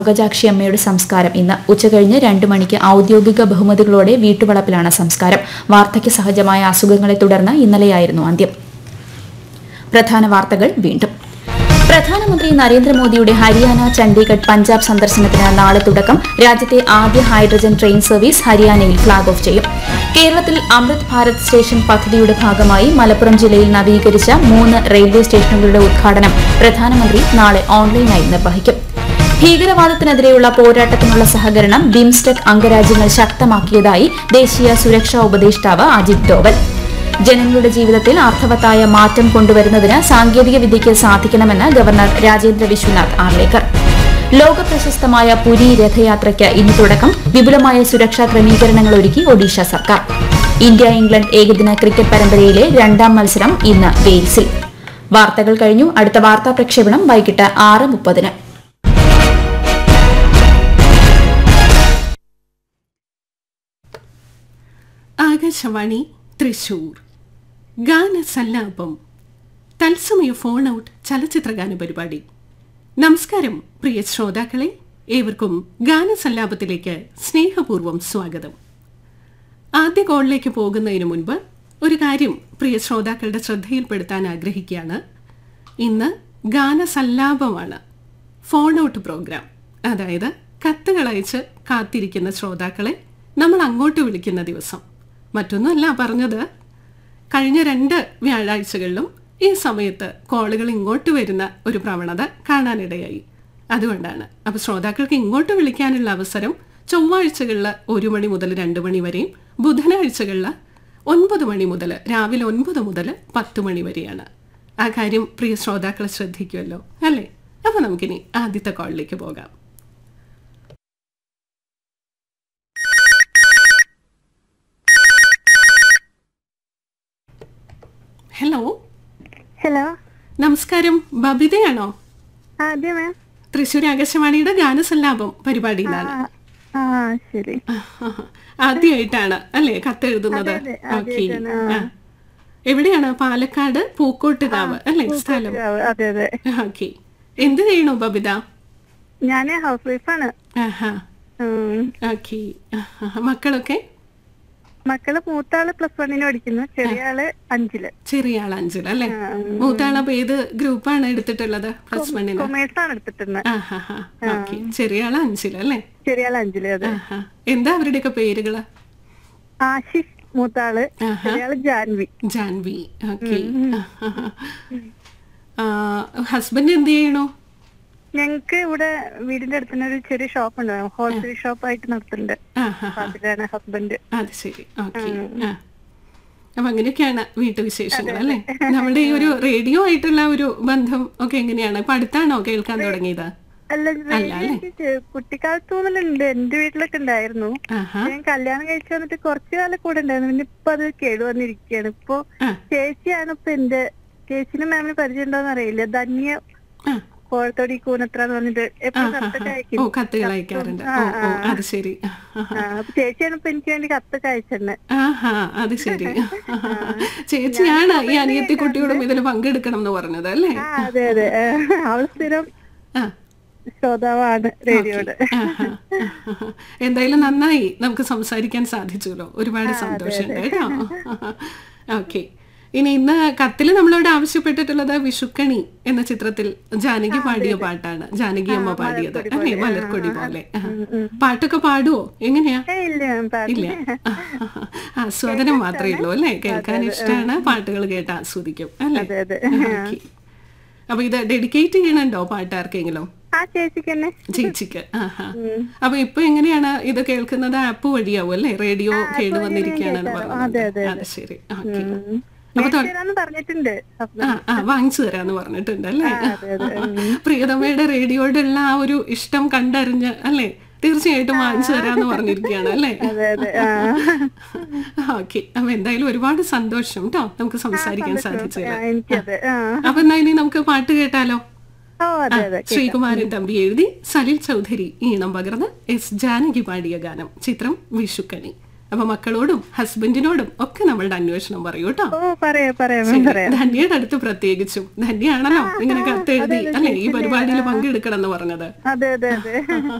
യോഗജാക്ഷി അമ്മയുടെ സംസ്കാരം ഇന്ന് ഉച്ചകഴിഞ്ഞ് രണ്ട് മണിക്ക് ഔദ്യോഗിക ബഹുമതികളോടെ വീട്ടുവളപ്പിലാണ് സംസ്കാരം വാർദ്ധക്യ സഹജമായ അസുഖങ്ങളെ തുടർന്ന് ഇന്നലെയായിരുന്നു അന്ത്യം പ്രധാന വാർത്തകൾ വീണ്ടും പ്രധാനമന്ത്രി നരേന്ദ്രമോദിയുടെ ഹരിയാന ചണ്ഡീഗഡ് പഞ്ചാബ് സന്ദർശനത്തിന് നാളെ തുടക്കം രാജ്യത്തെ ആദ്യ ഹൈഡ്രജൻ ട്രെയിൻ സർവീസ് ഹരിയാനയിൽ ഫ്ളാഗ് ഓഫ് ചെയ്യും കേരളത്തിൽ അമൃത് ഭാരത് സ്റ്റേഷൻ പദ്ധതിയുടെ ഭാഗമായി മലപ്പുറം ജില്ലയിൽ നവീകരിച്ച മൂന്ന് റെയിൽവേ സ്റ്റേഷനുകളുടെ ഉദ്ഘാടനം പ്രധാനമന്ത്രി നാളെ ഓൺലൈനായി നിർവഹിക്കും ഭീകരവാദത്തിനെതിരെയുള്ള പോരാട്ടത്തിനുള്ള സഹകരണം ബിംസ്റ്റെക് അംഗരാജ്യങ്ങൾ ശക്തമാക്കിയതായി ദേശീയ സുരക്ഷാ ഉപദേഷ്ടാവ് അജിത് ഡോവൽ ജനങ്ങളുടെ ജീവിതത്തിൽ അർത്ഥവത്തായ മാറ്റം കൊണ്ടുവരുന്നതിന് സാങ്കേതിക വിദ്യയ്ക്ക് സാധിക്കണമെന്ന് ഗവർണർ രാജേന്ദ്ര വിശ്വനാഥ് ആർലേക്കർ ലോക പ്രശസ്തമായ പുരി രഥയാത്രയ്ക്ക് ഇന്ന് തുടക്കം വിപുലമായ സുരക്ഷാ ക്രമീകരണങ്ങൾ ഒരുക്കി ഒഡീഷ സർക്കാർ ഇന്ത്യ ഇംഗ്ലണ്ട് ഏകദിന ക്രിക്കറ്റ് പരമ്പരയിലെ രണ്ടാം മത്സരം ഇന്ന് വെയിൽസിൽ വാർത്തകൾ കഴിഞ്ഞു അടുത്ത വാർത്താ പ്രക്ഷേപണം വൈകിട്ട് ആറ് മുപ്പതിന് ആകാശവാണി തൃശൂർ ഗാനസല്ലാപം തത്സമയ ഫോൺ ഔട്ട് ചലച്ചിത്രഗാന പരിപാടി നമസ്കാരം പ്രിയ ശ്രോതാക്കളെ ഏവർക്കും ഗാനസല്ലാപത്തിലേക്ക് സ്നേഹപൂർവ്വം സ്വാഗതം ആദ്യ കോളിലേക്ക് പോകുന്നതിന് മുൻപ് ഒരു കാര്യം പ്രിയ ശ്രോതാക്കളുടെ ശ്രദ്ധയിൽപ്പെടുത്താൻ ആഗ്രഹിക്കുകയാണ് ഇന്ന് ഗാനസല്ലാപമാണ് ഫോൺ ഔട്ട് പ്രോഗ്രാം അതായത് കത്തുകൾ അയച്ച് കാത്തിരിക്കുന്ന ശ്രോതാക്കളെ നമ്മൾ അങ്ങോട്ട് വിളിക്കുന്ന ദിവസം മറ്റൊന്നുമല്ല പറഞ്ഞത് കഴിഞ്ഞ രണ്ട് വ്യാഴാഴ്ചകളിലും ഈ സമയത്ത് കോളുകൾ ഇങ്ങോട്ട് വരുന്ന ഒരു പ്രവണത കാണാനിടയായി അതുകൊണ്ടാണ് അപ്പോൾ ശ്രോതാക്കൾക്ക് ഇങ്ങോട്ട് വിളിക്കാനുള്ള അവസരം ചൊവ്വാഴ്ചകളിൽ ഒരു മണി മുതൽ രണ്ട് മണി വരെയും ബുധനാഴ്ചകളിൽ ഒൻപത് മണി മുതൽ രാവിലെ ഒൻപത് മുതൽ പത്ത് മണി വരെയാണ് ആ കാര്യം പ്രിയ ശ്രോതാക്കളെ ശ്രദ്ധിക്കുമല്ലോ അല്ലേ അപ്പോൾ നമുക്കിനി ആദ്യത്തെ കോളിലേക്ക് പോകാം ഹലോ ഹലോ നമസ്കാരം ബബിതയാണോ ആ അതെ മാം തൃശ്ശൂർ ആകാശവാണിയുടെ ഗാനസല്ലാപം പരിപാടിയിലാണ് ആ ശരി ആദ്യമായിട്ടാണ് അല്ലേ കത്തെഴുതുന്നത് അതെ, ഓക്കെ ആദ്യായിട്ടാണ്, ആ. എവിടെയാണ് പാലക്കാട് പൂക്കോട്ടുകാവ് അല്ലേ സ്ഥലം അതെ അതെ ഓക്കെ എന്ത് ചെയ്യണു ബബിത ഞാന് ഹൗസ് വൈഫാണ് ആഹാ ഉം. ഓക്കെ മക്കളൊക്കെ മക്കള് മൂത്താള് പ്ലസ് വണ്ണിന് പഠിക്കുന്നു ചെറിയ ആള് അഞ്ചില് ചെറിയ ആൾ അഞ്ചിൽ അല്ലേ മൂത്താൾ അപ്പൊ ഏത് ഗ്രൂപ്പാണ് എടുത്തിട്ടുള്ളത് പ്ലസ് വണ്ണിന് കൊമേഴ്സ് ആണ് എടുത്തിട്ടുള്ളത് ആഹാ ഓക്കെ ചെറിയ ആൾ അഞ്ചിൽ അല്ലേ ചെറിയ ആള് അഞ്ചില് അതെ ആഹാ എന്താ അവരുടെയൊക്കെ പേരുകള് ആശിഷ് മൂത്താള് ആഹാ. ചെറിയ ആള് ജാൻവി ജാൻവി ഓക്കെ ഹസ്ബൻഡ് എന്ത് ചെയ്യണോ ഞങ്ങക്ക് ഇവിടെ വീടിന്റെ അടുത്ത് തന്നെ ഒരു ചെറിയ ഷോപ്പ് ഉണ്ട് ഹോൾസെയിൽ ഷോപ്പ് ആയിട്ട് നടത്തുന്നുണ്ട് ആഹാ അപ്പൊ അതിലാണ് ഹസ്ബൻഡ് അത് ശരി ഓക്കെ ആ അപ്പൊ അങ്ങനെയൊക്കെയാണ് വീട്ടുവിശേഷങ്ങൾ അല്ലേ നമ്മുടെ ഈ ഒരു റേഡിയോ ആയിട്ടുള്ള ഒരു ബന്ധം ഒക്കെ എങ്ങനെയാണ് ഇപ്പൊ അടുത്താണോ കേൾക്കാൻ തുടങ്ങിയത് അല്ല എനിക്ക് കുട്ടിക്കാലത്ത് തോന്നലുണ്ട് എന്റെ വീട്ടിലൊക്കെ ഉണ്ടായിരുന്നു ആഹാ ഞാൻ കല്യാണം കഴിച്ചു വന്നിട്ട് കുറച്ചു കാലം കൂടെ ഉണ്ടായിരുന്നു പിന്നെ ഇപ്പൊ അത് കേടുവന്നിരിക്കുകയാണ് ഇപ്പൊ ആ. ചേച്ചിയാണ് ഇപ്പൊ എന്റെ ചേച്ചിനും മാമിന് പരിചയം ഉണ്ടോന്ന് അറിയില്ല ധന്യ ആ കോഴത്തോടി കൂനത്ര എന്ന് പറഞ്ഞിട്ട് എപ്പോഴും കത്തൊക്കെ ഓ അയക്കും കത്തുകൾ അയക്കാറുണ്ട് ആ, ഓ ഓ ആ. അത് ശരി ആ, അപ്പൊ ചേച്ചിയാണ് ഇപ്പൊ എനിക്ക് വേണ്ടി കത്തൊക്കെ അയച്ചിട്ടുണ്ട് ആഹാ അത് ശരി ചേച്ചിയാണ് ഈ അനിയത്തി കുട്ടിയോടും ഇതിൽ പങ്കെടുക്കണം എന്ന് പറഞ്ഞത് അല്ലേ ആ അതെ അതെ ആ, അവള് സ്ഥിരം ആ ശ്രോതാവാണ് റേഡിയോയുടെ ആഹാ, ആഹാ. എന്തായാലും നന്നായി നമുക്ക് സംസാരിക്കാൻ സാധിച്ചല്ലോ ഒരുപാട് സന്തോഷമുണ്ട് കേട്ടോ ഓക്കെ ഇനി ഇന്ന് കത്തില് നമ്മളോട് ആവശ്യപ്പെട്ടിട്ടുള്ളത് വിഷുക്കണി എന്ന ചിത്രത്തിൽ ജാനകി പാടിയ പാട്ടാണ് ജാനകി അമ്മ പാടിയത് അല്ലേ മലർക്കൊടി പോലെ ആ. പാട്ടൊക്കെ പാടുവോ എങ്ങനെയാ ഏ, ഇല്ല മാം, പാടില്ല. ഇല്ല ആസ്വാദനം മാത്രമേ ഉള്ളൂ അല്ലേ കേൾക്കാൻ ഇഷ്ടമാണ് പാട്ടുകൾ കേട്ട് ആസ്വദിക്കും അല്ലേ അതെ അതെ ഓക്കെ അപ്പൊ ഇത് ഡെഡിക്കേറ്റ് ചെയ്യണുണ്ടോ പാട്ട് ആർക്കെങ്കിലും ആ ചേച്ചിക്ക് തന്നെ ചേച്ചിക്ക് ആഹാ അപ്പൊ ഇപ്പൊ എങ്ങനെയാണ് ഇത് കേൾക്കുന്നത് ആപ്പ് വഴിയാവും അല്ലേ റേഡിയോ കേട് വന്നിരിക്കുകയാണെന്ന് പറഞ്ഞത് അത് ശരി ഓക്കെ അപ്പൊ തൊ- മേടിച്ചുതരാന്ന് പറഞ്ഞിട്ടുണ്ട് ഹസ്ബൻഡ് ആ ആ വാങ്ങിച്ചു തരാന്ന് പറഞ്ഞിട്ടുണ്ട് അല്ലേ അതെ അതെ പ്രിയതമയുടെ റേഡിയോയോടുള്ള ആ ഒരു ഇഷ്ടം കണ്ടറിഞ്ഞ് അല്ലേ തീർച്ചയായിട്ടും വാങ്ങിച്ചു തരാന്ന് പറഞ്ഞിരിക്കുകയാണ് അല്ലേ അതെ അതെ ആ ഓക്കെ അപ്പൊ എന്തായാലും ഒരുപാട് സന്തോഷം കേട്ടോ നമുക്ക് സംസാരിക്കാൻ സാധിച്ചില്ല ആ, എനിക്കത് ആ അപ്പൊ എന്നാ ഇനി നമുക്ക് പാട്ട് കേട്ടാലോ ഓ അതെ അതെ ശ്രീകുമാരൻ തമ്പി എഴുതി സലിൽ ചൗധരി ഈണം പകർന്ന് എസ് ജാനകി പാടിയ ഗാനം ചിത്രം വിഷുക്കണി അപ്പൊ മക്കളോടും ഹസ്ബൻഡിനോടും ഒക്കെ നമ്മളുടെ അന്വേഷണം പറയൂ കേട്ടോ ഓ പറയാ പറയാം ശരി. പറയാം ധന്യയുടെ അടുത്ത് പ്രത്യേകിച്ചും ധന്യാണല്ലോ ഇങ്ങനെ കത്തെഴുതി അല്ലെ ഈ പരിപാടിയിൽ പങ്കെടുക്കണം എന്ന് പറഞ്ഞത് അതെ അതെ അതെ